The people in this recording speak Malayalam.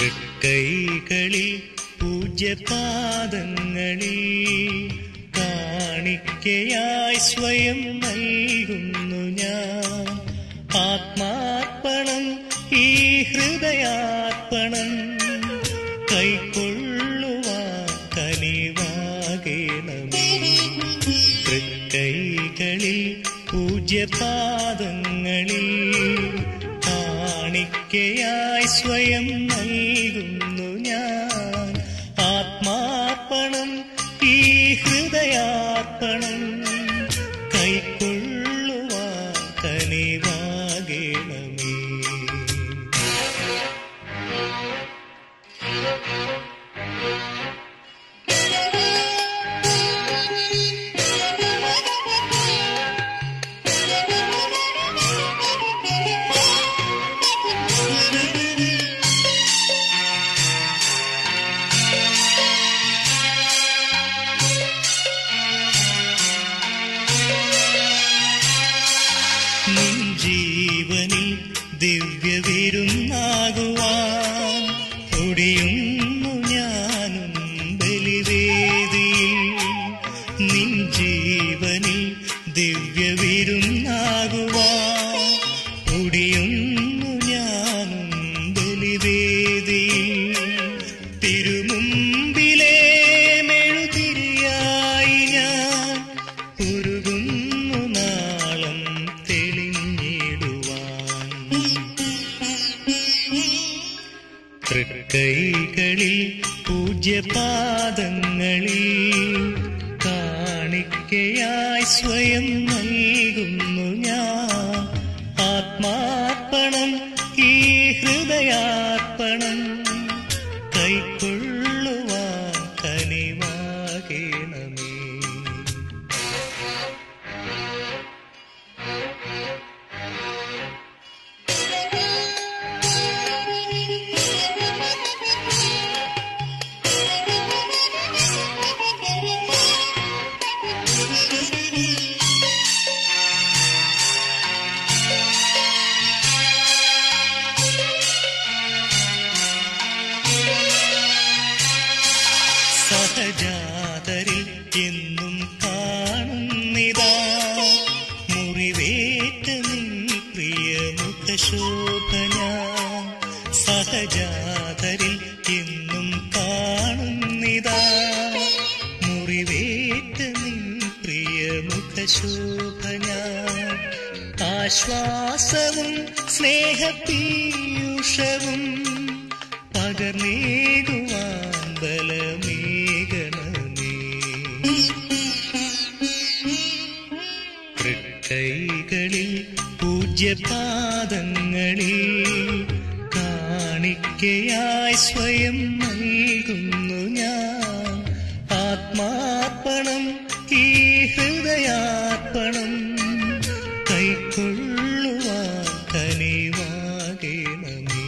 തൃക്കൈകളിൽ പൂജ്യപാദങ്ങളിൽ കാണിക്കയായി സ്വയം നൽകുന്നു ഞാൻ ആത്മാർപ്പണം ഈ ഹൃദയാർപ്പണം കൈക്കൊള്ളുവാൻ കനിവാകേണമേ തൃക്കൈകളിൽ പൂജ്യപാദങ്ങളിൽ കാണിക്കയായി സ്വയം നൽകുന്നു ഞാൻ ആത്മാർപ്പണം ഈ ഹൃദയാർപ്പണം കൈക്കൊള്ളുവാൻ കനിവാകേണമേ നിൻ ജീവനിൽ ദിവ്യവിരുന്നാകുവാൻ ഒടിയുന്നു ഞാനും ബലിവേദിയിൽ നിൻ ജീവനിൽ ദിവ്യവിരുന്നാകുവാൻ ഒടിയുന്നു ഞാനും ബലിവേദിയിൽ തിരുമുമ്പിലേ മെഴുതിരിയായി ഞാൻ ഉരുകുന്നു നാളം തെളിഞ്ഞിടുവാൻ തൃക്കൈകളിൽ പൂജ്യപാദങ്ങളിൽ കാണിക്കയായി സ്വയം നൽകുന്നു ഞാൻ ആത്മാർപ്പണം ഈ ഹൃദയാർപ്പണം കൈക്കൊള്ളുവാൻ കനിവാകേണമേ സഹജാതരിൽ എന്നും കാണുന്നിതാ മുറിവേറ്റ നിൻ പ്രിയ മുഖശോഭന സഹജാതരിൽ എന്നും കാണുന്നിതാ മുറിവേറ്റ നിൻ പ്രിയ മുഖശോഭന ആശ്വാസവും സ്നേഹപീയൂഷവും പകർന്നേകുവാൻ ബലമേകണമേ തൃക്കൈകളിൽ പൂജ്യപാദങ്ങളിൽ കാണിക്കയായി സ്വയം നൽകുന്നു ഞാൻ ആത്മാർപ്പണം ഈ ഹൃദയാർപ്പണം കൈക്കൊള്ളുവാൻ കനിവാകേണമേ